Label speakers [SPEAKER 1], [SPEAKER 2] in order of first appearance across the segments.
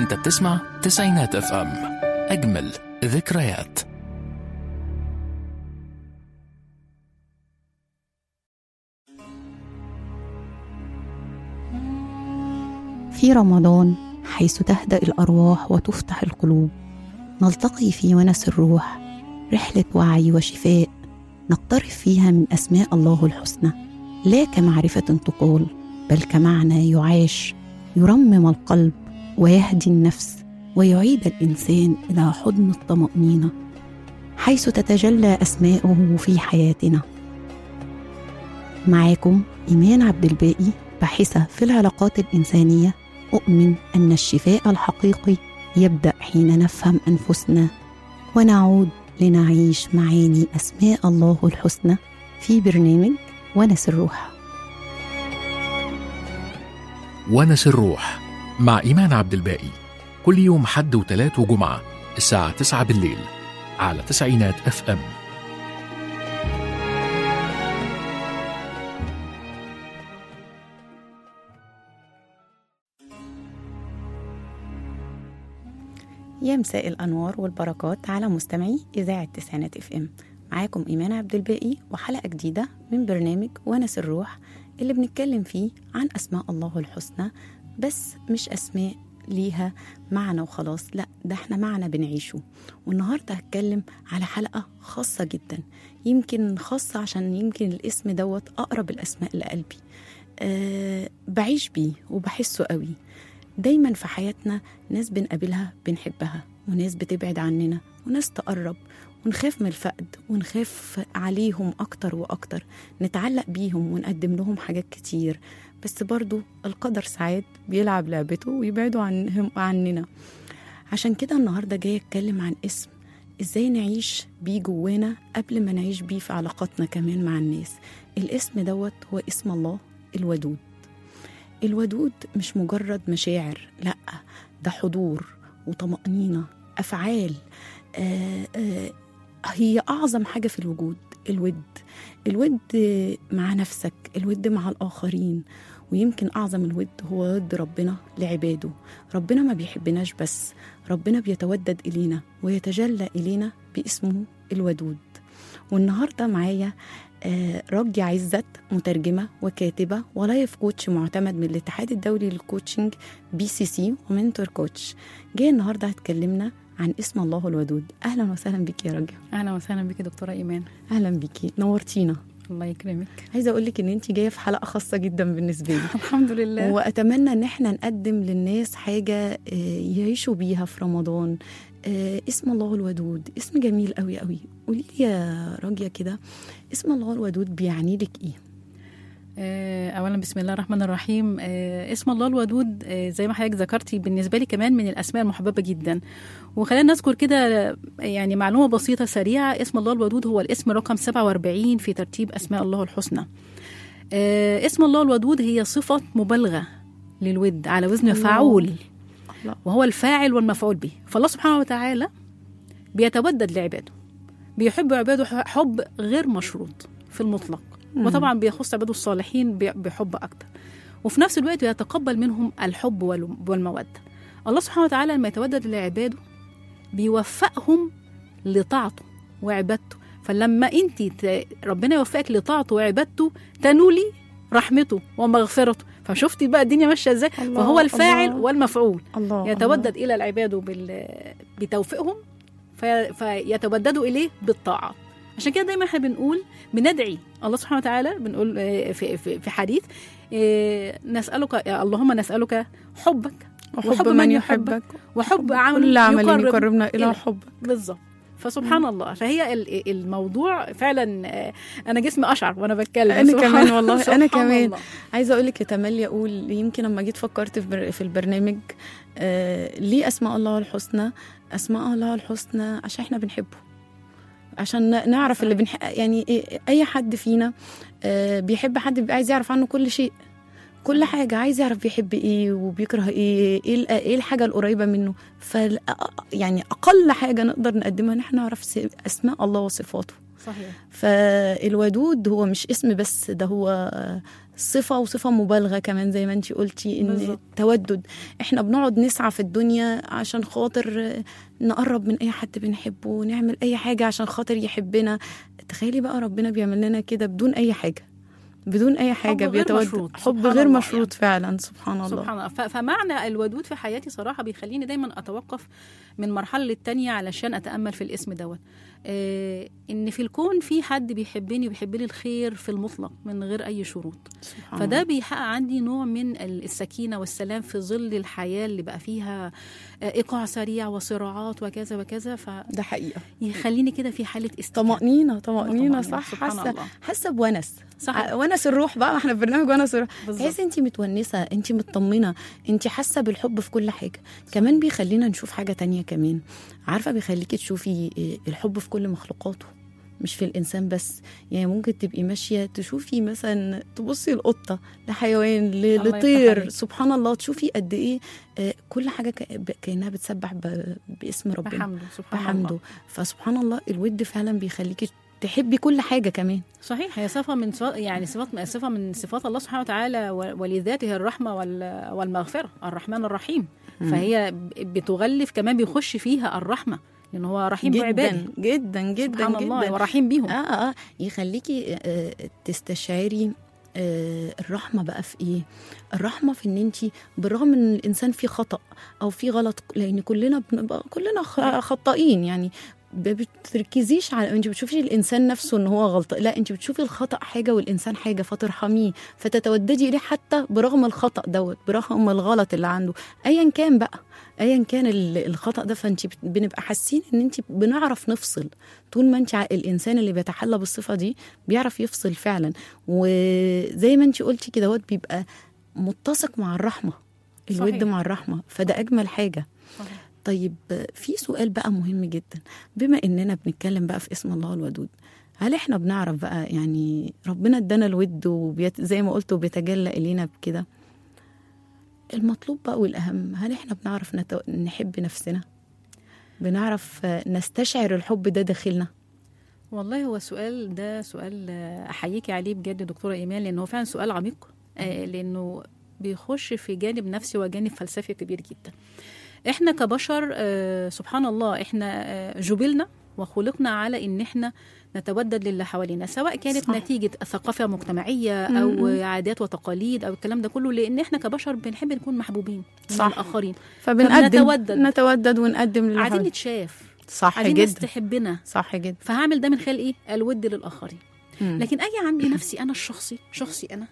[SPEAKER 1] انت بتسمع تسعينات اف ام اجمل ذكريات
[SPEAKER 2] في رمضان حيث تهدأ الأرواح وتفتح القلوب نلتقي في ونس الروح رحلة وعي وشفاء نقترف فيها من أسماء الله الحسنى لا كمعرفة تقال بل كمعنى يعاش يرمم القلب ويهدي النفس ويعيد الإنسان إلى حضن الطمأنينة حيث تتجلى أسماؤه في حياتنا معاكم إيمان عبد الباقي باحثة في العلاقات الإنسانية أؤمن أن الشفاء الحقيقي يبدأ حين نفهم أنفسنا ونعود لنعيش معاني أسماء الله الحسنى في برنامج ونس الروح
[SPEAKER 1] ونس الروح مع إيمان عبد الباقي كل يوم حد وتلات وجمعة الساعة 9 بالليل على تسعينات اف ام
[SPEAKER 2] يا مساء الأنوار والبركات على مستمعي إذاعة تسعينات اف ام معاكم إيمان عبد الباقي وحلقة جديدة من برنامج ونس الروح اللي بنتكلم فيه عن أسماء الله الحسنى بس مش أسماء ليها معنى وخلاص لا ده احنا معنى بنعيشه والنهاردة هتكلم على حلقة خاصة جدا يمكن خاصة عشان يمكن الاسم دوت أقرب الأسماء لقلبي أه بعيش بيه وبحسه قوي دايما في حياتنا ناس بنقابلها بنحبها وناس بتبعد عننا وناس تقرب ونخاف من الفقد ونخاف عليهم أكتر وأكتر نتعلق بيهم ونقدم لهم حاجات كتير بس برضو القدر ساعات بيلعب لعبته ويبعدوا عنهم عننا عشان كده النهاردة جاية أتكلم عن اسم إزاي نعيش بيه جوانا قبل ما نعيش بيه في علاقاتنا كمان مع الناس الاسم دوت هو اسم الله الودود الودود مش مجرد مشاعر لا ده حضور وطمأنينة أفعال آه آه هي أعظم حاجة في الوجود الود الود مع نفسك الود مع الآخرين ويمكن أعظم الود هو ود ربنا لعباده ربنا ما بيحبناش بس ربنا بيتودد إلينا ويتجلى إلينا باسمه الودود والنهاردة معايا آه، راجية عزت مترجمة وكاتبة ولايف كوتش معتمد من الاتحاد الدولي للكوتشنج بي سي سي ومنتور كوتش جاية النهاردة هتكلمنا عن اسم الله الودود أهلا وسهلا بك يا راجية
[SPEAKER 3] اهلا وسهلا بك دكتوره ايمان
[SPEAKER 2] أهلا بيكي نورتينا
[SPEAKER 3] الله يكرمك
[SPEAKER 2] عايزة أقول لك إن أنت جاية في حلقة خاصة جدا بالنسبة لي
[SPEAKER 3] الحمد لله
[SPEAKER 2] وأتمنى إن احنا نقدم للناس حاجة آه، يعيشوا بيها في رمضان آه، اسم الله الودود اسم جميل قوي قوي قولي لي يا راجية كده اسم الله الودود بيعني لك إيه؟
[SPEAKER 3] آه، اولا بسم الله الرحمن الرحيم آه، اسم الله الودود آه، زي ما حضرتك ذكرتي بالنسبه لي كمان من الاسماء المحببه جدا وخلينا نذكر كده يعني معلومه بسيطه سريعه اسم الله الودود هو الاسم رقم 47 في ترتيب اسماء الله الحسنى آه، اسم الله الودود هي صفه مبالغه للود على وزن
[SPEAKER 2] الله.
[SPEAKER 3] فعول
[SPEAKER 2] الله.
[SPEAKER 3] وهو الفاعل والمفعول به فالله سبحانه وتعالى بيتودد لعباده بيحب عباده حب غير مشروط في المطلق
[SPEAKER 2] مم.
[SPEAKER 3] وطبعا بيخص عباده الصالحين ب- بحب اكتر وفي نفس الوقت بيتقبل منهم الحب وال- والموده الله سبحانه وتعالى لما يتودد لعباده بيوفقهم لطاعته وعبادته فلما انت ت- ربنا يوفقك لطاعته وعبادته تنولي رحمته ومغفرته فشفتي بقى الدنيا ماشيه ازاي
[SPEAKER 2] الله،
[SPEAKER 3] فهو الفاعل
[SPEAKER 2] الله.
[SPEAKER 3] والمفعول
[SPEAKER 2] الله
[SPEAKER 3] يتودد الى العباد بال... بتوفيقهم في... فيتوددوا اليه بالطاعه عشان كده دايما احنا بنقول بندعي الله سبحانه وتعالى بنقول آه، في في, في حديث آه، نسالك يا اللهم نسالك حبك
[SPEAKER 2] وحب من يحبك
[SPEAKER 3] وحب عمل
[SPEAKER 2] كل عمل
[SPEAKER 3] يقرب
[SPEAKER 2] يقربنا إلى
[SPEAKER 3] إلى-
[SPEAKER 2] حبك
[SPEAKER 3] بالظبط فسبحان الله فهي ال- الموضوع فعلا آه، انا جسمي اشعر وانا بتكلم
[SPEAKER 2] أنا
[SPEAKER 3] سبحان-
[SPEAKER 2] كمان والله، أنا
[SPEAKER 3] سبحان
[SPEAKER 2] كمان.
[SPEAKER 3] الله.
[SPEAKER 2] عايزه اقول لك يا تملي اقول يمكن لما جيت فكرت في, بر... في البرنامج آه ليه اسماء الله الحسنى اسماء الله الحسنى عشان احنا بنحبه عشان ن- نعرف اللي بنح... يعني إيه- اي حد فينا آه بيحب حد بيبقى عايز يعرف عنه كل شيء كل حاجة عايز يعرف بيحب ايه وبيكره ايه ايه ال- ايه الحاجة القريبة منه ف يعني أقل حاجة نقدر نقدمها ان احنا نعرف س- أسماء الله وصفاته
[SPEAKER 3] صحيح
[SPEAKER 2] فالودود هو مش اسم بس ده هو صفة وصفة مبالغة كمان زي ما انتي قلتي ان
[SPEAKER 3] بالظبط.
[SPEAKER 2] تودد احنا بنقعد نسعى في الدنيا عشان خاطر نقرب من اي حد بنحبه ونعمل اي حاجة عشان خاطر يحبنا تخيلي بقى ربنا بيعمل لنا كده بدون اي حاجة بدون اي حاجة
[SPEAKER 3] غير
[SPEAKER 2] بيتودد
[SPEAKER 3] مشروط،
[SPEAKER 2] حب
[SPEAKER 3] سبحان
[SPEAKER 2] غير
[SPEAKER 3] الله
[SPEAKER 2] مشروط فعلا سبحان الله
[SPEAKER 3] سبحان الله ف- فمعنى الودود في حياتي صراحة بيخليني دايما أتوقف من مرحلة للتانية علشان أتأمل في الاسم دوت آه إن في الكون في حد بيحبني وبيحب لي الخير في المطلق من غير أي شروط
[SPEAKER 2] سبحان
[SPEAKER 3] فده
[SPEAKER 2] الله.
[SPEAKER 3] بيحقق عندي نوع من ال- السكينة والسلام في ظل الحياة اللي بقى فيها آه، إيقاع سريع وصراعات وكذا وكذا
[SPEAKER 2] ده حقيقة
[SPEAKER 3] فيخليني كده في حالة استماع
[SPEAKER 2] طمأنينة طمأنينة
[SPEAKER 3] طمأنينة،
[SPEAKER 2] صح
[SPEAKER 3] سبحان
[SPEAKER 2] حاسة
[SPEAKER 3] الله.
[SPEAKER 2] حاسة بونس
[SPEAKER 3] صح
[SPEAKER 2] ع- ونس الروح بقى احنا في برنامج ونس الروح
[SPEAKER 3] بالظبط.
[SPEAKER 2] تحسي انت متونسه انت مطمنه انت حاسه بالحب في كل حاجه كمان بيخلينا نشوف حاجه تانية كمان عارفه بيخليكي تشوفي إيه، الحب في كل مخلوقاته مش في الانسان بس يعني ممكن تبقي ماشيه تشوفي مثلا تبصي القطه لحيوان ل-
[SPEAKER 3] الله يفتح
[SPEAKER 2] لطير
[SPEAKER 3] عليك.
[SPEAKER 2] سبحان الله تشوفي قد ايه آه، كل حاجه ك- ب- كانها بتسبح ب- باسم ربنا
[SPEAKER 3] بحمده سبحان
[SPEAKER 2] بحمده
[SPEAKER 3] الله
[SPEAKER 2] فسبحان الله الود فعلا بيخليكي تحبي كل حاجه كمان
[SPEAKER 3] صحيح هي صفة من صفات يعني صفات صفة من صفات الله سبحانه وتعالى و- ولذاته الرحمة وال- والمغفرة الرحمن الرحيم فهي ب- بتغلف كمان بيخش فيها الرحمة لأن هو رحيم بعباده
[SPEAKER 2] جدا جدا جدا
[SPEAKER 3] سبحان الله
[SPEAKER 2] جدا
[SPEAKER 3] ورحيم بيهم
[SPEAKER 2] اه اه يخليكي آه تستشعري آه الرحمة بقى في ايه؟ الرحمة في ان انت بالرغم ان الانسان فيه خطأ او فيه غلط لان كلنا بنبقى كلنا خ- خطائين يعني ب- بتركزيش على انت بتشوفي الانسان نفسه ان هو غلط لا انت بتشوفي الخطا حاجه والانسان حاجه فترحميه فتتوددي اليه حتى برغم الخطا دوت برغم الغلط اللي عنده ايا كان بقى ايا كان ال- الخطا ده فانت بت- بنبقى حاسين ان انت بنعرف نفصل طول ما انت ع- الانسان اللي بيتحلى بالصفه دي بيعرف يفصل فعلا وزي ما انت قلتي كده دوت بيبقى متسق مع الرحمه الود
[SPEAKER 3] صحيح.
[SPEAKER 2] مع الرحمه فده اجمل حاجه
[SPEAKER 3] صحيح.
[SPEAKER 2] طيب في سؤال بقى مهم جدا بما اننا بنتكلم بقى في اسم الله الودود هل احنا بنعرف بقى يعني ربنا ادانا الود وبيت زي ما قلت وبيتجلى الينا بكده المطلوب بقى والاهم هل احنا بنعرف نتو... نحب نفسنا بنعرف آه، نستشعر الحب ده داخلنا
[SPEAKER 3] والله هو السؤال ده سؤال آه، احييكي عليه بجد دكتوره ايمان لانه هو فعلا سؤال عميق آه، لانه بيخش في جانب نفسي وجانب فلسفي كبير جدا احنا كبشر آه، سبحان الله احنا آه، جبلنا وخلقنا على ان احنا نتودد للي حوالينا سواء كانت
[SPEAKER 2] صح.
[SPEAKER 3] صح. نتيجه ثقافه مجتمعيه
[SPEAKER 2] م-
[SPEAKER 3] او
[SPEAKER 2] م.
[SPEAKER 3] عادات وتقاليد او الكلام ده كله لان احنا كبشر بنحب نكون محبوبين من
[SPEAKER 2] صح.
[SPEAKER 3] الاخرين
[SPEAKER 2] فبنقدم
[SPEAKER 3] فبنتودد.
[SPEAKER 2] نتودد ونقدم للي
[SPEAKER 3] عايزين
[SPEAKER 2] حوالينا.
[SPEAKER 3] نتشاف
[SPEAKER 2] صح
[SPEAKER 3] عايزين ناس
[SPEAKER 2] جدا
[SPEAKER 3] تحبنا
[SPEAKER 2] صح جدا
[SPEAKER 3] فهعمل ده من خلال ايه الود للاخرين
[SPEAKER 2] مم.
[SPEAKER 3] لكن اجي عندي نفسي انا الشخصي شخصي انا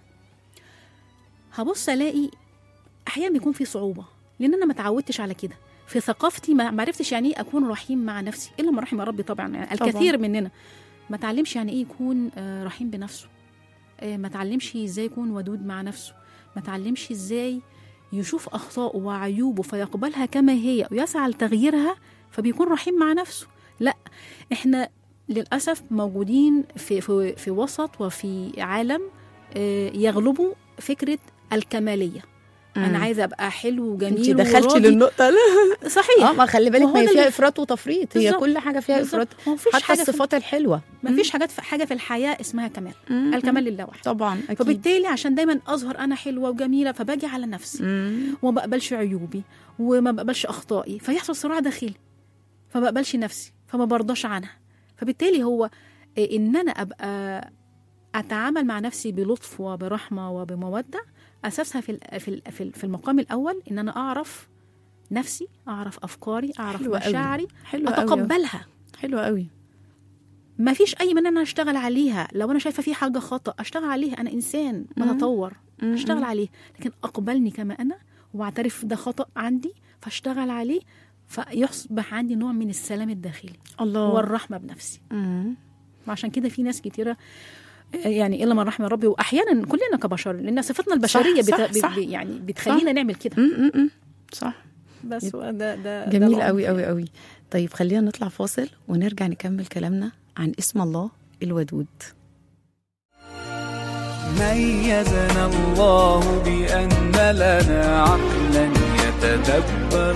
[SPEAKER 3] هبص الاقي احيانا بيكون في صعوبه لان انا ما اتعودتش على كده في ثقافتي ما ما عرفتش يعني ايه اكون رحيم مع نفسي الا من رحم ربي طبعا يعني الكثير مننا ما تعلمش يعني ايه يكون آه، رحيم بنفسه آه، ما تعلمش ازاي يكون ودود مع نفسه ما تعلمش ازاي يشوف اخطائه وعيوبه فيقبلها كما هي ويسعى لتغييرها فبيكون رحيم مع نفسه لا احنا للاسف موجودين في في, في وسط وفي عالم آه، يغلبه فكره الكماليه انا
[SPEAKER 2] مم.
[SPEAKER 3] عايزه ابقى حلو
[SPEAKER 2] انت
[SPEAKER 3] وجميل
[SPEAKER 2] دخلتي
[SPEAKER 3] وراضي.
[SPEAKER 2] للنقطه
[SPEAKER 3] صحيح
[SPEAKER 2] اه ما خلي بالك
[SPEAKER 3] وهو
[SPEAKER 2] ما هي
[SPEAKER 3] ده
[SPEAKER 2] فيها
[SPEAKER 3] اللي-
[SPEAKER 2] افراط وتفريط هي
[SPEAKER 3] بالظبط.
[SPEAKER 2] كل حاجه فيها
[SPEAKER 3] بالظبط.
[SPEAKER 2] افراط
[SPEAKER 3] هو مفيش
[SPEAKER 2] حتى
[SPEAKER 3] حاجه في
[SPEAKER 2] الصفات الحلوه
[SPEAKER 3] ما فيش حاجات في حاجه في الحياه اسمها كمال
[SPEAKER 2] مم.
[SPEAKER 3] الكمال لله وحده
[SPEAKER 2] طبعا اكيد
[SPEAKER 3] فبالتالي عشان دايما اظهر انا حلوه وجميله فباجي على نفسي
[SPEAKER 2] مم.
[SPEAKER 3] وما بقبلش عيوبي وما بقبلش اخطائي فيحصل صراع داخلي فما بقبلش نفسي فما برضاش عنها فبالتالي هو إيه، ان انا ابقى اتعامل مع نفسي بلطف وبرحمه وبموده اساسها في ال- في ال- في ال- في المقام الاول ان انا اعرف نفسي اعرف افكاري اعرف
[SPEAKER 2] حلوة أوي.
[SPEAKER 3] مشاعري
[SPEAKER 2] حلوه قوي
[SPEAKER 3] اتقبلها
[SPEAKER 2] حلوه قوي
[SPEAKER 3] ما فيش اي من ان انا اشتغل عليها لو انا شايفه في حاجه خطا اشتغل عليها انا انسان
[SPEAKER 2] مم.
[SPEAKER 3] بتطور
[SPEAKER 2] مم.
[SPEAKER 3] اشتغل عليه لكن اقبلني كما انا واعترف ده خطا عندي فاشتغل عليه فيصبح عندي نوع من السلام الداخلي
[SPEAKER 2] الله
[SPEAKER 3] والرحمه بنفسي
[SPEAKER 2] مم.
[SPEAKER 3] وعشان كده في ناس كتيره يعني الا من رحم ربي واحيانا كلنا كبشر لان صفتنا البشريه
[SPEAKER 2] صح،
[SPEAKER 3] بت...
[SPEAKER 2] صح.
[SPEAKER 3] ب- يعني بتخلينا نعمل كده
[SPEAKER 2] مم. مم. مم. صح
[SPEAKER 3] بس هو ده ده ده
[SPEAKER 2] جميل
[SPEAKER 3] العمق
[SPEAKER 2] قوي
[SPEAKER 3] يعني.
[SPEAKER 2] قوي قوي طيب خلينا نطلع فاصل ونرجع نكمل كلامنا عن اسم الله الودود
[SPEAKER 4] ميزنا الله بأن لنا عقلا يتدبر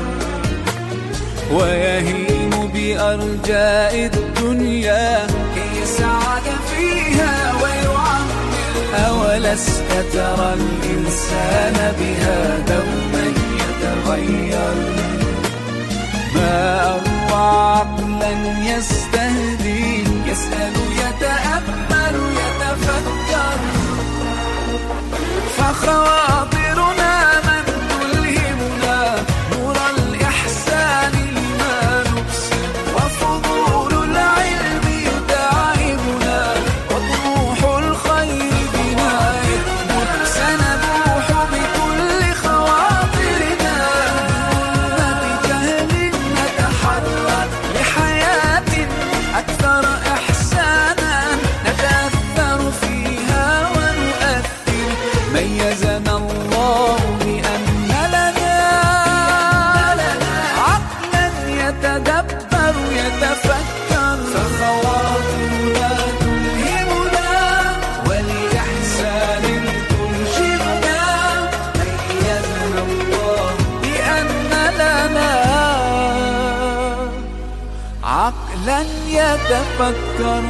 [SPEAKER 4] ويهيم بأرجاء الدنيا كي يسعد فيها ويعمر أولست ترى الإنسان بها دوما يتغير ما أروع عقلا يستهدي يسأل يتأمل يتفكر فخواطرنا من تلهمنا نور الإحسان لما نبصر وفضول العلم يتعبنا وطموح الخير بنا يكبر سنبوح بكل خواطرنا بجهل نتحرك لحياة أكثر إحسانا نتأثر فيها ونؤثر ميزنا الله بأن لنا عقلا يتدبر يتفكر فخواطرنا تلهمنا ولإحسان تنشدنا ميزنا الله بأن لنا عقلا يتفكر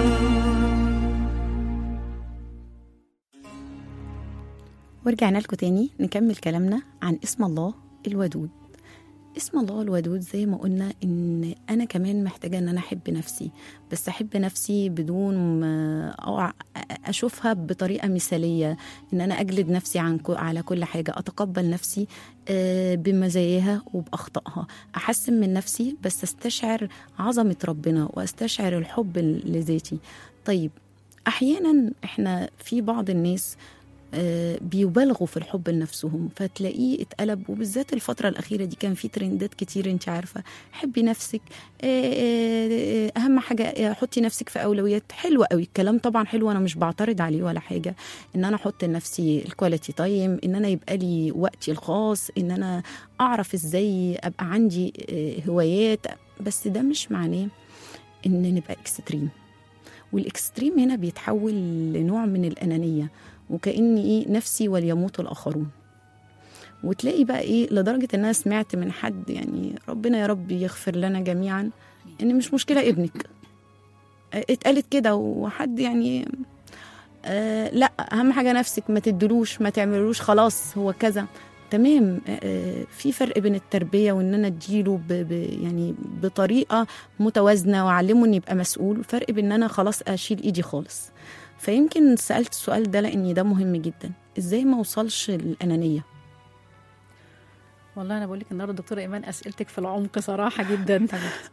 [SPEAKER 2] ورجعنا لكم تاني نكمل كلامنا عن اسم الله الودود اسم الله الودود زي ما قلنا ان انا كمان محتاجه ان انا احب نفسي بس احب نفسي بدون ما أو اشوفها بطريقه مثاليه ان انا اجلد نفسي عن كو- على كل حاجه اتقبل نفسي آه، بمزاياها وباخطائها احسن من نفسي بس استشعر عظمه ربنا واستشعر الحب لذاتي طيب احيانا احنا في بعض الناس آه، بيبالغوا في الحب لنفسهم فتلاقيه اتقلب وبالذات الفترة الأخيرة دي كان في ترندات كتير انت عارفة حبي نفسك آه، آه، آه، أهم حاجة آه، حطي نفسك في أولويات حلوة قوي الكلام طبعا حلو أنا مش بعترض عليه ولا حاجة إن أنا أحط لنفسي الكواليتي تايم إن أنا يبقى لي وقتي الخاص إن أنا أعرف إزاي أبقى عندي آه، هوايات بس ده مش معناه إن نبقى اكستريم والاكستريم هنا بيتحول لنوع من الأنانية وكأن إيه نفسي وليموت الآخرون وتلاقي بقى إيه لدرجة إن أنا سمعت من حد يعني ربنا يا رب يغفر لنا جميعا إن مش مشكلة ابنك اتقالت كده وحد يعني آه لا أهم حاجة نفسك ما تدلوش ما تعملوش خلاص هو كذا تمام آه في فرق بين التربية وإن أنا أديله ب ب يعني بطريقة متوازنة وأعلمه إن يبقى مسؤول وفرق بين إن أنا خلاص أشيل إيدي خالص فيمكن سألت السؤال ده لأن ده مهم جدا إزاي ما أوصلش الأنانية
[SPEAKER 3] والله انا بقول لك النهارده دكتوره ايمان اسئلتك في العمق صراحه جدا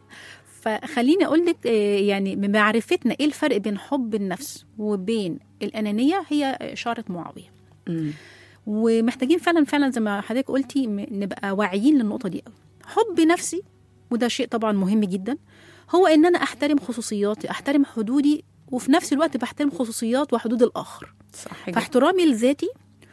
[SPEAKER 3] فخليني اقول لك آه، يعني بمعرفتنا ايه الفرق بين حب النفس وبين الانانيه هي اشاره معاويه
[SPEAKER 2] مم.
[SPEAKER 3] ومحتاجين فعلا فعلا زي ما حضرتك قلتي م- نبقى واعيين للنقطه دي قوي حب نفسي وده شيء طبعا مهم جدا هو ان انا احترم خصوصياتي احترم حدودي وفي نفس الوقت بحترم خصوصيات وحدود الاخر
[SPEAKER 2] صح جدا
[SPEAKER 3] فاحترامي لذاتي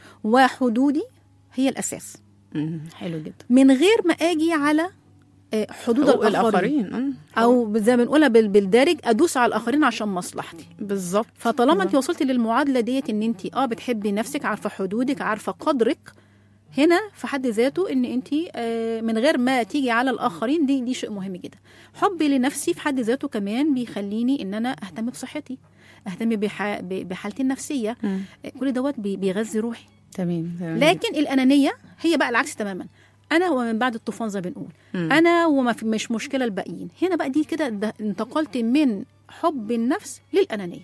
[SPEAKER 3] وحدودي هي الاساس
[SPEAKER 2] مم. حلو جدا
[SPEAKER 3] من غير ما اجي على آه، حدود
[SPEAKER 2] حقوق
[SPEAKER 3] الاخرين
[SPEAKER 2] الآخرين مم.
[SPEAKER 3] او زي ما بنقولها بال- بالدارج ادوس على الاخرين عشان مصلحتي
[SPEAKER 2] بالظبط
[SPEAKER 3] فطالما انت وصلتي للمعادله ديت ان انت اه بتحبي نفسك عارفه حدودك عارفه قدرك هنا في حد ذاته ان انت آه، من غير ما تيجي على الاخرين دي دي شيء مهم جدا حبي لنفسي في حد ذاته كمان بيخليني ان انا اهتم بصحتي اهتم بح- ب- بحالتي النفسيه
[SPEAKER 2] مم.
[SPEAKER 3] آه، كل دوت بي- بيغذي روحي
[SPEAKER 2] تمام تمام
[SPEAKER 3] لكن الانانيه هي بقى العكس تماما انا ومن بعد الطوفان زي ما بنقول
[SPEAKER 2] مم.
[SPEAKER 3] انا وما في مش مشكله الباقيين هنا بقى دي كده ده- انتقلت من حب النفس للانانيه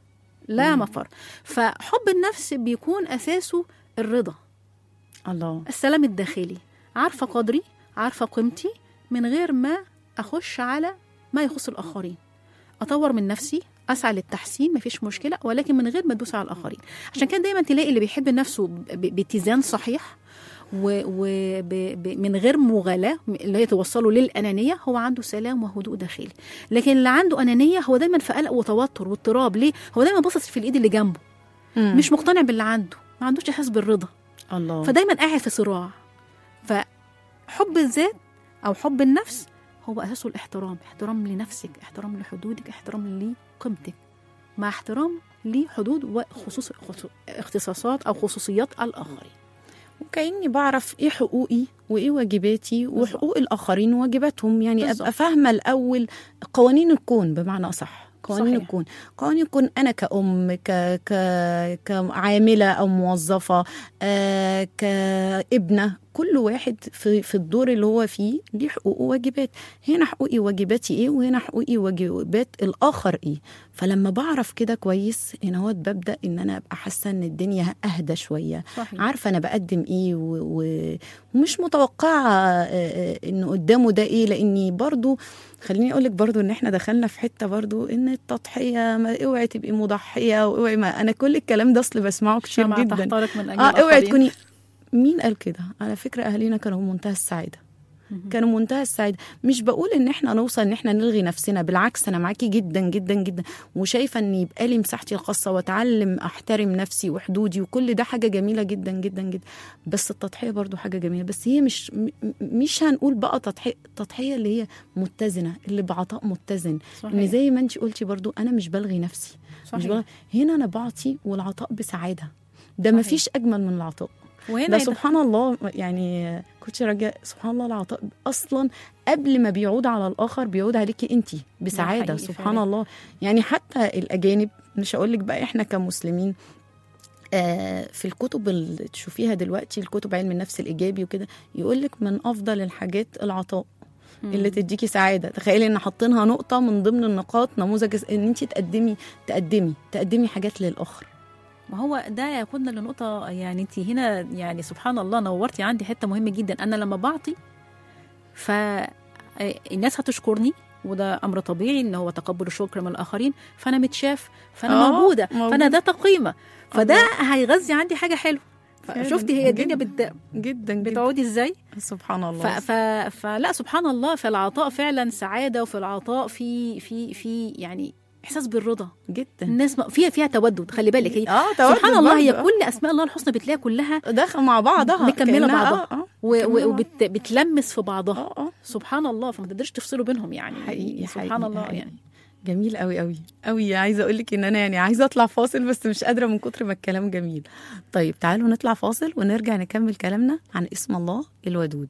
[SPEAKER 3] لا
[SPEAKER 2] مم.
[SPEAKER 3] مفر فحب النفس بيكون اساسه الرضا
[SPEAKER 2] الله
[SPEAKER 3] السلام الداخلي عارفه قدري عارفه قيمتي من غير ما اخش على ما يخص الاخرين اطور من نفسي اسعى للتحسين مفيش مشكله ولكن من غير ما ادوس على الاخرين عشان كده دايما تلاقي اللي بيحب نفسه ب- ب- باتزان صحيح ومن غير مغالاه اللي هي توصله للانانيه هو عنده سلام وهدوء داخلي لكن اللي عنده انانيه هو دايما في قلق وتوتر واضطراب ليه هو دايما باصص في الايد اللي جنبه
[SPEAKER 2] مم.
[SPEAKER 3] مش مقتنع باللي عنده ما عندوش احساس بالرضا
[SPEAKER 2] الله
[SPEAKER 3] فدايما قاعد في صراع فحب الذات او حب النفس هو اساسه الاحترام احترام لنفسك احترام لحدودك احترام لقيمتك مع احترام لحدود وخصوص خصو- اختصاصات او خصوصيات الاخرين
[SPEAKER 2] وكأني بعرف ايه حقوقي وايه واجباتي وحقوق الاخرين وواجباتهم يعني
[SPEAKER 3] بالظبط.
[SPEAKER 2] ابقى فاهمه الاول قوانين الكون بمعنى اصح قوانين
[SPEAKER 3] صحيح.
[SPEAKER 2] الكون قوانين الكون انا كأم ك... ك... كعامله او موظفه آه كابنه كل واحد في في الدور اللي هو فيه ليه حقوق وواجبات هنا حقوقي وواجباتي ايه وهنا حقوقي وواجبات الاخر ايه فلما بعرف كده كويس هنا هو ببدا ان انا ابقى حاسه ان الدنيا اهدى شويه
[SPEAKER 3] صحيح
[SPEAKER 2] عارفه انا بقدم ايه و... و... ومش متوقعه آه، آه، ان قدامه ده ايه لاني برضو خليني اقول لك برضو ان احنا دخلنا في حته برضو ان التضحيه ما اوعي تبقي مضحيه واوعي ما انا كل الكلام ده اصل بسمعه كتير
[SPEAKER 3] شمعة
[SPEAKER 2] جدا
[SPEAKER 3] تحترق من اجل
[SPEAKER 2] اه اوعي
[SPEAKER 3] الآخرين.
[SPEAKER 2] تكوني مين قال كده على فكره اهالينا كانوا منتهى السعاده كانوا منتهى السعاده مش بقول ان احنا نوصل ان احنا نلغي نفسنا بالعكس انا معاكي جدا جدا جدا وشايفه ان يبقى لي مساحتي الخاصه واتعلم احترم نفسي وحدودي وكل ده حاجه جميله جدا جدا جدا بس التضحيه برضو حاجه جميله بس هي مش م- م- مش هنقول بقى تضحيه التضحيه اللي هي متزنه اللي بعطاء متزن ان
[SPEAKER 3] صحيح.
[SPEAKER 2] زي ما انت قلتي برضو انا مش بلغي نفسي مش
[SPEAKER 3] صحيح.
[SPEAKER 2] بلغي هنا انا بعطي والعطاء بسعاده ده ما
[SPEAKER 3] صحيح.
[SPEAKER 2] فيش اجمل من العطاء
[SPEAKER 3] وهنا
[SPEAKER 2] ده
[SPEAKER 3] يد-
[SPEAKER 2] سبحان الله يعني كنت رجاء سبحان الله العطاء اصلا قبل ما بيعود على الاخر بيعود عليكي انت بسعاده
[SPEAKER 3] حقيقي
[SPEAKER 2] سبحان
[SPEAKER 3] فعلا.
[SPEAKER 2] الله يعني حتى الاجانب مش هقول لك بقى احنا كمسلمين آه، في الكتب اللي تشوفيها دلوقتي الكتب علم النفس الايجابي وكده يقول لك من افضل الحاجات العطاء اللي تديكي سعاده تخيلي ان حاطينها نقطه من ضمن النقاط نموذج ان انت تقدمي تقدمي تقدمي حاجات للاخر
[SPEAKER 3] ما هو ده ياخدنا لنقطة يعني انت هنا يعني سبحان الله نورتي عندي حتة مهمة جدا انا لما بعطي فالناس هتشكرني وده امر طبيعي ان هو تقبل الشكر من الاخرين فانا متشاف فانا
[SPEAKER 2] آه،
[SPEAKER 3] موجوده
[SPEAKER 2] موجود.
[SPEAKER 3] فانا ده قيمه فده هيغذي عندي حاجه حلوه
[SPEAKER 2] فعلاً،
[SPEAKER 3] شفتي هي الدنيا
[SPEAKER 2] جداً،
[SPEAKER 3] بت...
[SPEAKER 2] جدا جدا
[SPEAKER 3] بتعودي ازاي
[SPEAKER 2] سبحان
[SPEAKER 3] ف...
[SPEAKER 2] الله
[SPEAKER 3] ف... فلا سبحان الله في العطاء فعلا سعاده وفي العطاء في في في يعني احساس بالرضا
[SPEAKER 2] جدا
[SPEAKER 3] الناس ما... فيها فيها تودد خلي بالك هي
[SPEAKER 2] اه تودد
[SPEAKER 3] سبحان الله هي
[SPEAKER 2] برضه، آه.
[SPEAKER 3] كل اسماء الله الحسنى بتلاقي كلها
[SPEAKER 2] داخل مع بعضها
[SPEAKER 3] مكمله
[SPEAKER 2] كأنها-
[SPEAKER 3] بعضها
[SPEAKER 2] اه اه
[SPEAKER 3] و- و- وبتلمس في بعضها
[SPEAKER 2] اه اه
[SPEAKER 3] سبحان الله فما تقدرش تفصلوا بينهم يعني
[SPEAKER 2] حقيقي
[SPEAKER 3] سبحان
[SPEAKER 2] حقيقي،
[SPEAKER 3] الله
[SPEAKER 2] حقيقي.
[SPEAKER 3] يعني
[SPEAKER 2] جميل قوي قوي قوي عايزه اقول لك ان انا يعني عايزه اطلع فاصل بس مش قادره من كتر ما الكلام جميل طيب تعالوا نطلع فاصل ونرجع نكمل كلامنا عن اسم الله الودود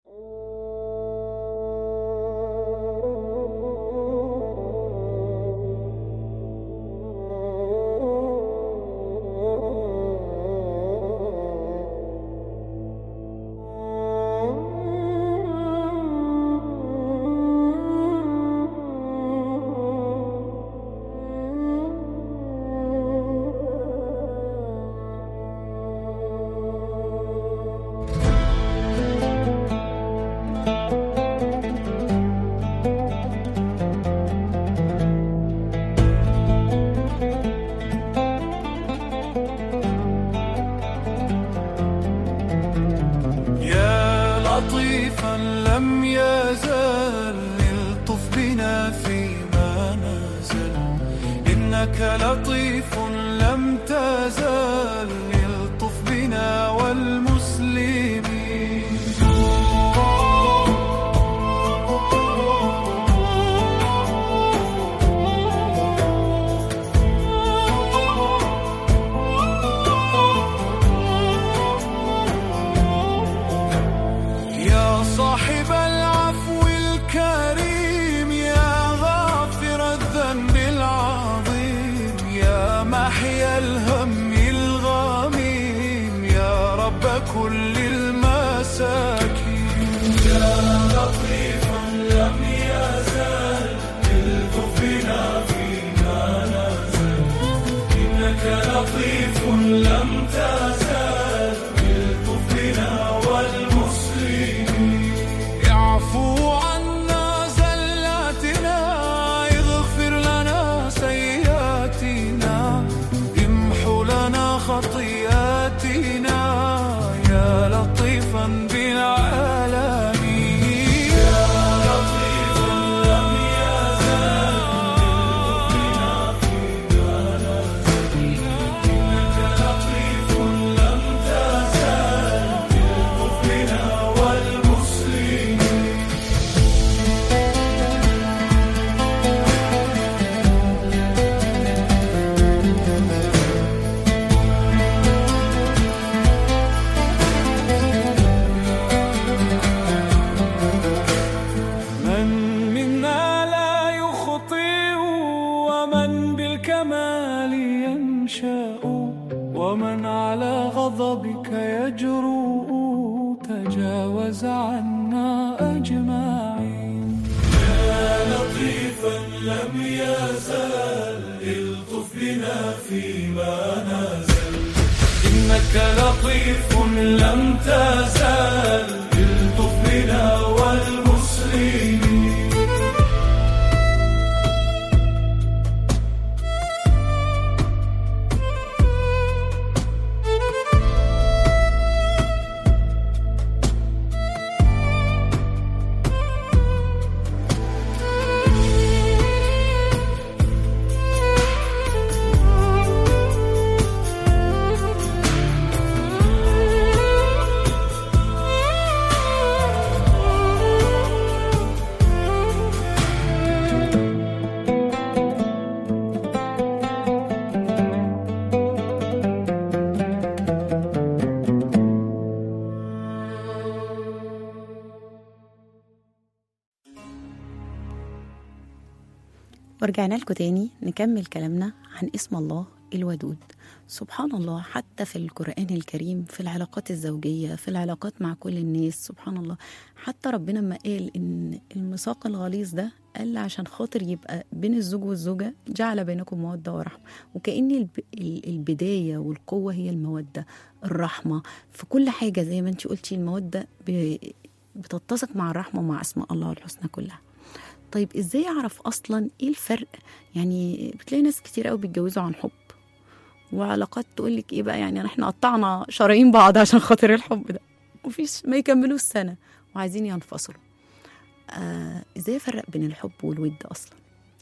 [SPEAKER 4] يا لطيفا لم يزل الطف بنا فيما نزل إنك لطيف لم تزل الطف بنا والمسلمين يا صاحب العفو الكريم يا غافر الذنب العظيم يا محيا الهم الغميم يا رب كل المساكين يا لطيفا لم يزل الطف بنا فيما نزل إنك لطيف لم تزل الطف بنا والمسلمين اعفو عنا زلاتنا اغفر لنا سيئاتنا امحو لنا خطيئاتنا يا لطيفا بالعالمين يا لطيفا لم يزل بنا فيما نزل إنك لطيف لم تزل بالطف بنا والمسلمين تجاوز عنا أجمعين يا لطيفا لم يزل الطف بنا فيما نزل إنك لطيف لم تزل الطف بنا والمسلمين
[SPEAKER 2] ورجعنا لكم تاني نكمل كلامنا عن اسم الله الودود سبحان الله حتى في القرآن الكريم في العلاقات الزوجية في العلاقات مع كل الناس سبحان الله حتى ربنا ما قال إن الميثاق الغليظ ده قال عشان خاطر يبقى بين الزوج والزوجة جعل بينكم مودة ورحمة وكأن الب... ال- البداية والقوة هي المودة الرحمة في كل حاجة زي ما انت قلتي المودة ب... بتتسق مع الرحمة ومع أسماء الله الحسنى كلها طيب ازاي اعرف اصلا ايه الفرق يعني بتلاقي ناس كتير قوي بيتجوزوا عن حب وعلاقات تقول لك ايه بقى يعني احنا قطعنا شرايين بعض عشان خاطر الحب ده مفيش ما يكملوش سنه وعايزين ينفصلوا آه ازاي افرق بين الحب والود اصلا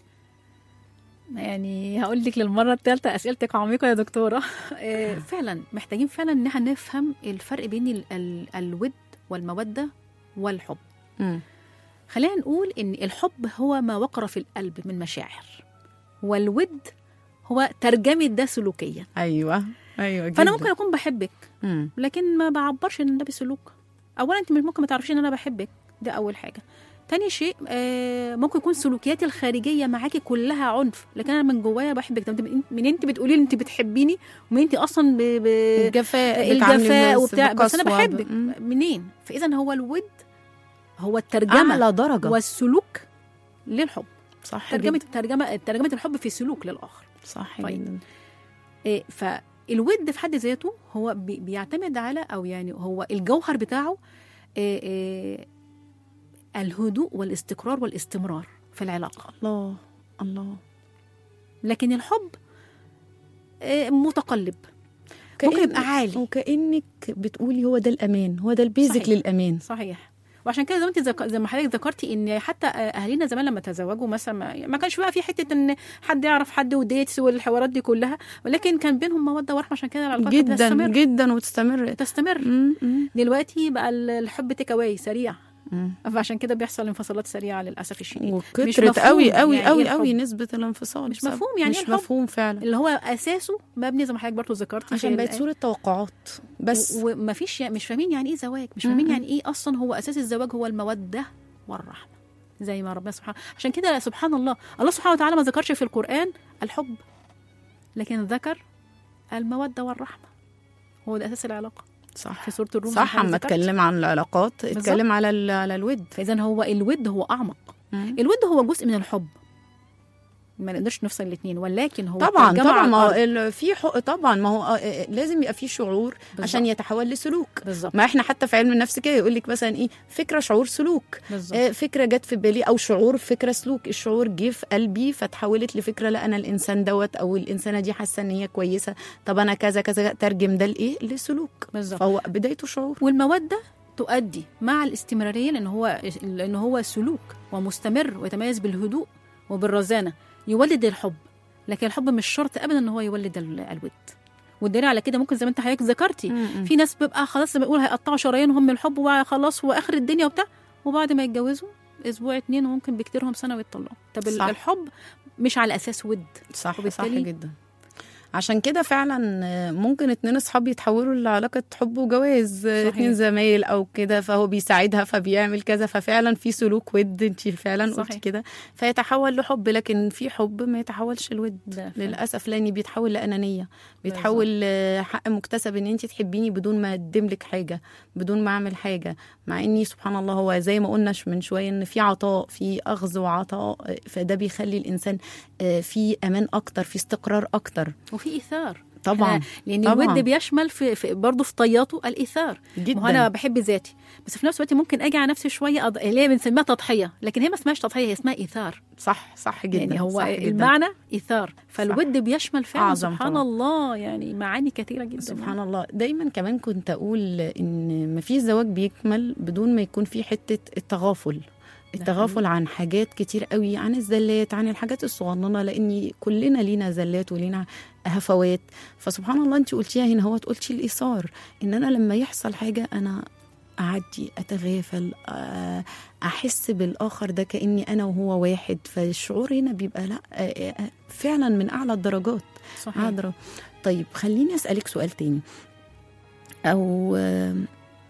[SPEAKER 3] يعني هقول لك للمره الثالثه اسئلتك عميقه يا دكتوره آه، فعلا محتاجين فعلا ان احنا نفهم الفرق بين ال ال الود والموده والحب
[SPEAKER 2] مم.
[SPEAKER 3] خلينا نقول ان الحب هو ما وقر في القلب من مشاعر والود هو ترجمه ده سلوكيا
[SPEAKER 2] ايوه ايوه
[SPEAKER 3] فانا ممكن اكون بحبك
[SPEAKER 2] مم.
[SPEAKER 3] لكن ما بعبرش ان ده بسلوك اولا انت مش ممكن ما تعرفيش ان انا بحبك ده اول حاجه تاني شيء آه ممكن يكون سلوكياتي الخارجيه معاكي كلها عنف لكن انا من جوايا بحبك طب انت من انت بتقولي لي انت بتحبيني ومن انت اصلا ب... ب...
[SPEAKER 2] الجفاء بتعاملي
[SPEAKER 3] الجفاء
[SPEAKER 2] الناس
[SPEAKER 3] وبتاع بس انا
[SPEAKER 2] بقسوة.
[SPEAKER 3] بحبك
[SPEAKER 2] مم.
[SPEAKER 3] منين فاذا هو الود هو الترجمه
[SPEAKER 2] اعلى درجه
[SPEAKER 3] والسلوك للحب
[SPEAKER 2] صح
[SPEAKER 3] ترجمه
[SPEAKER 2] جدا.
[SPEAKER 3] ترجمه ترجمه الحب في سلوك للاخر
[SPEAKER 2] صح
[SPEAKER 3] طيب.
[SPEAKER 2] جدا
[SPEAKER 3] إيه، فالود في حد ذاته هو بي- بيعتمد على او يعني هو الجوهر بتاعه إيه، إيه، الهدوء والاستقرار والاستمرار في العلاقه
[SPEAKER 2] الله الله
[SPEAKER 3] لكن الحب إيه، متقلب
[SPEAKER 2] كأن-
[SPEAKER 3] ممكن يبقى عالي
[SPEAKER 2] وكانك بتقولي هو ده الامان هو ده البيزك
[SPEAKER 3] صحيح.
[SPEAKER 2] للامان
[SPEAKER 3] صحيح وعشان كده زي ما انت ذك- زي ما حضرتك ذكرتي ان حتى اهالينا زمان لما تزوجوا مثلا ما- ما كانش بقى في حته ان حد يعرف حد وديتس والحوارات دي كلها ولكن كان بينهم موده ورحمه عشان كده العلاقات
[SPEAKER 2] جدا
[SPEAKER 3] تستمر
[SPEAKER 2] جدا وتستمر
[SPEAKER 3] تستمر
[SPEAKER 2] مم، مم،
[SPEAKER 3] دلوقتي بقى ال- الحب تيك اواي سريع
[SPEAKER 2] مم.
[SPEAKER 3] فعشان كده بيحصل انفصالات سريعه للاسف الشديد مش
[SPEAKER 2] وكترت
[SPEAKER 3] مفهوم
[SPEAKER 2] قوي قوي
[SPEAKER 3] يعني
[SPEAKER 2] قوي
[SPEAKER 3] إيه
[SPEAKER 2] قوي
[SPEAKER 3] الحب.
[SPEAKER 2] نسبة الانفصال
[SPEAKER 3] مش
[SPEAKER 2] بسبب-
[SPEAKER 3] مفهوم يعني
[SPEAKER 2] مش
[SPEAKER 3] إيه الحب؟
[SPEAKER 2] مفهوم فعلا
[SPEAKER 3] اللي هو اساسه مبني زي ما حضرتك برضه ذكرتي
[SPEAKER 2] عشان
[SPEAKER 3] في
[SPEAKER 2] بقت
[SPEAKER 3] ال-
[SPEAKER 2] صورة توقعات بس
[SPEAKER 3] و- ومفيش مش فاهمين يعني ايه زواج مش فاهمين
[SPEAKER 2] م-م.
[SPEAKER 3] يعني ايه اصلا هو اساس الزواج هو الموده والرحمه زي ما ربنا سبحانه عشان كده سبحان الله الله سبحانه وتعالى ما ذكرش في القران الحب لكن ذكر الموده والرحمه هو ده اساس العلاقه
[SPEAKER 2] صح
[SPEAKER 3] في سوره الروم
[SPEAKER 2] صح اما اتكلم عن العلاقات اتكلم على ال- على الود
[SPEAKER 3] فاذا هو الود هو اعمق
[SPEAKER 2] مم.
[SPEAKER 3] الود هو جزء من الحب ما نقدرش نفصل الاثنين ولكن هو
[SPEAKER 2] طبعا
[SPEAKER 3] ترجمة
[SPEAKER 2] طبعا
[SPEAKER 3] على
[SPEAKER 2] ما هو
[SPEAKER 3] الأرض.
[SPEAKER 2] ال- في حق طبعا ما هو آه، آه، لازم يبقى في شعور عشان
[SPEAKER 3] بالظبط.
[SPEAKER 2] يتحول لسلوك
[SPEAKER 3] بالظبط
[SPEAKER 2] ما احنا حتى في علم النفس كده يقول لك مثلا ايه فكره شعور سلوك
[SPEAKER 3] بالظبط
[SPEAKER 2] آه، فكره جت في بالي او شعور فكره سلوك الشعور جه في قلبي فتحولت لفكره لا انا الانسان دوت او الانسانه دي حاسه ان هي كويسه طب انا كذا كذا ترجم ده لايه لسلوك
[SPEAKER 3] بالظبط
[SPEAKER 2] فهو بدايته شعور
[SPEAKER 3] والموده تؤدي مع الاستمراريه لان هو لان هو سلوك ومستمر ويتميز بالهدوء وبالرزانه يولد الحب لكن الحب مش شرط ابدا ان هو يولد ال- الود والدليل على كده ممكن زي ما انت حضرتك ذكرتي في ناس بيبقى خلاص زي ما بيقول هيقطعوا شرايينهم من الحب وخلاص واخر الدنيا وبتاع وبعد ما يتجوزوا اسبوع اتنين وممكن بكتيرهم سنه ويتطلقوا طب ال-
[SPEAKER 2] صح.
[SPEAKER 3] الحب مش على اساس ود
[SPEAKER 2] صح صح
[SPEAKER 3] وبالتالي-
[SPEAKER 2] جدا عشان كده فعلا آه، ممكن اتنين اصحاب يتحولوا لعلاقه حب وجواز آه،
[SPEAKER 3] صحيح.
[SPEAKER 2] اتنين زمايل او كده فهو بيساعدها فبيعمل كذا ففعلا في سلوك ود انت فعلا
[SPEAKER 3] صحيح.
[SPEAKER 2] قلتي كده فيتحول لحب لكن في حب ما يتحولش لود
[SPEAKER 3] ده فعلا.
[SPEAKER 2] للاسف لاني بيتحول لانانيه بيتحول لحق مكتسب ان انت تحبيني بدون ما اقدم لك حاجه بدون ما اعمل حاجه مع اني سبحان الله هو زي ما قلنا من شويه ان في عطاء في اخذ وعطاء فده بيخلي الانسان آه، في امان اكتر في استقرار اكتر
[SPEAKER 3] وفي ايثار
[SPEAKER 2] طبعا
[SPEAKER 3] إحنا- لان
[SPEAKER 2] طبعاً.
[SPEAKER 3] الود بيشمل في, في برضه في طياته الايثار
[SPEAKER 2] جدا
[SPEAKER 3] ما هو انا بحب ذاتي بس في نفس الوقت ممكن اجي على نفسي شويه أض... اللي هي بنسميها تضحيه لكن هي ما اسمهاش تضحيه هي اسمها ايثار
[SPEAKER 2] صح صح جدا
[SPEAKER 3] يعني هو
[SPEAKER 2] صح جداً.
[SPEAKER 3] المعنى ايثار فالود بيشمل فعلا
[SPEAKER 2] أعظم
[SPEAKER 3] سبحان
[SPEAKER 2] طبعاً.
[SPEAKER 3] الله يعني معاني كثيره جدا
[SPEAKER 2] سبحان الله دايما كمان كنت اقول ان ما فيش زواج بيكمل بدون ما يكون في حته التغافل التغافل عن حاجات كتير قوي عن الزلات عن الحاجات الصغننه لان كلنا لينا زلات ولينا هفوات فسبحان الله انت قلتيها هنا هو قلتي الايثار ان انا لما يحصل حاجه انا اعدي اتغافل آه، احس بالاخر ده كاني انا وهو واحد فالشعور هنا بيبقى لا آه، آه، فعلا من اعلى الدرجات
[SPEAKER 3] صحيح
[SPEAKER 2] عذرة طيب خليني أسألك سؤال تاني أو آم،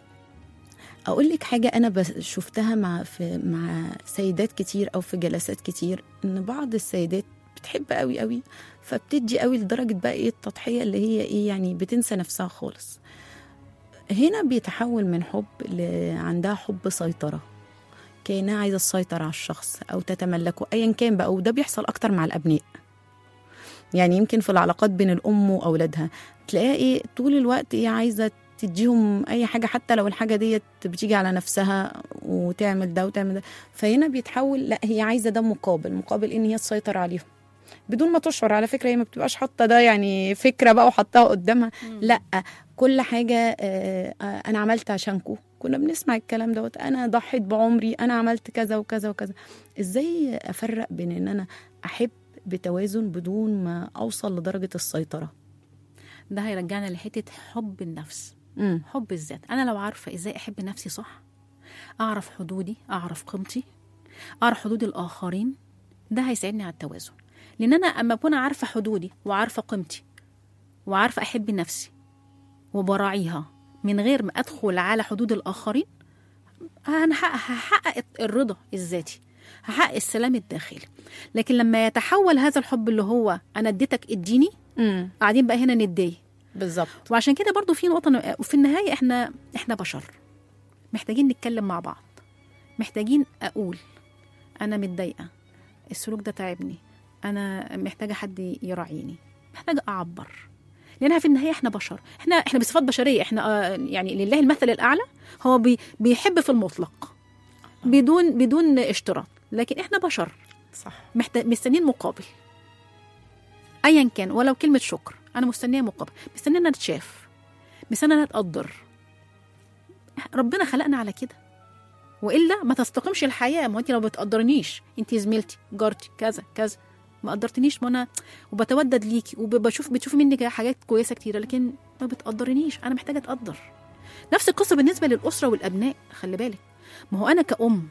[SPEAKER 2] أقول لك حاجة أنا بس شفتها مع في مع سيدات كتير أو في جلسات كتير إن بعض السيدات بتحب قوي قوي فبتدي قوي لدرجة بقى إيه التضحية اللي هي إيه يعني بتنسى نفسها خالص هنا بيتحول من حب ل... عندها حب سيطرة كأنها عايزة تسيطر على الشخص أو تتملكه أيا كان بقى وده بيحصل أكتر مع الأبناء يعني يمكن في العلاقات بين الام واولادها تلاقيها ايه طول الوقت ايه عايزه تديهم اي حاجه حتى لو الحاجه ديت بتيجي على نفسها وتعمل ده وتعمل ده فهنا بيتحول لا هي عايزه ده مقابل مقابل ان هي تسيطر عليهم بدون ما تشعر على فكره هي ما بتبقاش حاطه ده يعني فكره بقى وحطها قدامها لا كل حاجه آه، آه، انا عملت عشانكم كنا بنسمع الكلام دوت انا ضحيت بعمري انا عملت كذا وكذا وكذا ازاي افرق بين ان انا احب بتوازن بدون ما اوصل لدرجه السيطره
[SPEAKER 3] ده هيرجعنا لحته حب النفس
[SPEAKER 2] امم
[SPEAKER 3] حب الذات انا لو عارفه ازاي احب نفسي صح اعرف حدودي اعرف قيمتي اعرف حدود الاخرين ده هيساعدني على التوازن لان انا اما اكون عارفه حدودي وعارفه قيمتي وعارفه احب نفسي وبراعيها من غير ما ادخل على حدود الاخرين انا هحقق- هحقق الرضا الذاتي هحقق السلام الداخلي لكن لما يتحول هذا الحب اللي هو انا اديتك اديني
[SPEAKER 2] امم
[SPEAKER 3] قاعدين بقى هنا نديه
[SPEAKER 2] بالظبط
[SPEAKER 3] وعشان كده برضو في نقطة وفي النهاية احنا احنا بشر محتاجين نتكلم مع بعض محتاجين اقول انا متضايقة السلوك ده تعبني انا محتاجة حد يراعيني محتاجة اعبر لانها في النهاية احنا بشر احنا احنا بصفات بشرية احنا آه، يعني لله المثل الاعلى هو بي بيحب في المطلق بدون بدون اشتراط لكن احنا بشر
[SPEAKER 2] صح
[SPEAKER 3] محتاج مستنيين مقابل ايا كان ولو كلمه شكر انا مستنيه مقابل مستنيه انها تتشاف مستنيه انها تقدر ربنا خلقنا على كده والا ما تستقيمش الحياه ما هو انت لو بتقدرنيش انت زميلتي جارتي كذا كذا ما قدرتنيش ما انا وبتودد ليكي وبشوف بتشوفي مني حاجات كويسه كتيره لكن ما بتقدرنيش انا محتاجه اتقدر نفس القصه بالنسبه للاسره والابناء خلي بالك ما هو انا كأم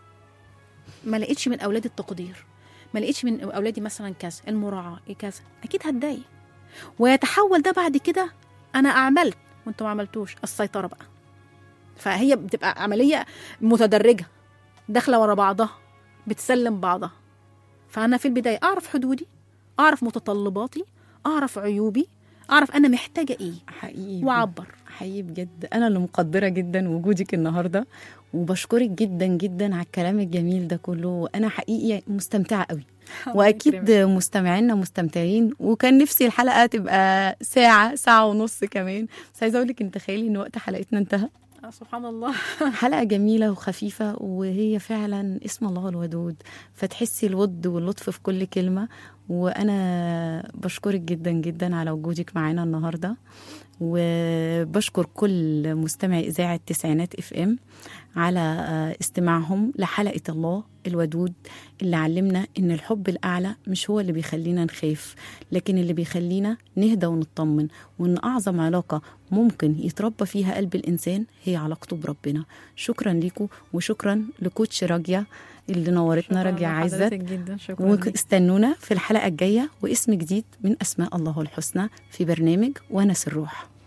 [SPEAKER 3] ما لقيتش من اولادي التقدير ما لقيتش من اولادي مثلا كذا المراعاه إيه كذا اكيد هتضايق ويتحول ده بعد كده انا عملت وانتوا ما عملتوش السيطره بقى فهي بتبقى عمليه متدرجه داخله ورا بعضها بتسلم بعضها فانا في البدايه اعرف حدودي اعرف متطلباتي اعرف عيوبي اعرف انا محتاجه ايه
[SPEAKER 2] حقيقي
[SPEAKER 3] واعبر
[SPEAKER 2] حقيقي بجد انا اللي مقدره جدا وجودك النهارده وبشكرك جدا جدا على الكلام الجميل ده كله وانا حقيقي مستمتعه قوي واكيد مستمعينا مستمتعين وكان نفسي الحلقه تبقى ساعه ساعه ونص كمان بس عايزه اقول لك انت تخيلي ان وقت حلقتنا انتهى
[SPEAKER 3] آه، سبحان الله
[SPEAKER 2] حلقه جميله وخفيفه وهي فعلا اسم الله الودود فتحسي الود واللطف في كل كلمه وانا بشكرك جدا جدا على وجودك معانا النهارده وبشكر كل مستمع اذاعه تسعينات اف ام على آه، استماعهم لحلقة الله الودود اللي علمنا إن الحب الأعلى مش هو اللي بيخلينا نخاف لكن اللي بيخلينا نهدى ونطمن وإن أعظم علاقة ممكن يتربى فيها قلب الإنسان هي علاقته بربنا شكرا لكم وشكرا لكوتش راجية اللي نورتنا
[SPEAKER 3] شكراً
[SPEAKER 2] راجية
[SPEAKER 3] لحضرتك
[SPEAKER 2] عزت
[SPEAKER 3] جدا شكرا ليك.
[SPEAKER 2] واستنونا في الحلقة الجاية واسم جديد من أسماء الله الحسنى في برنامج ونس الروح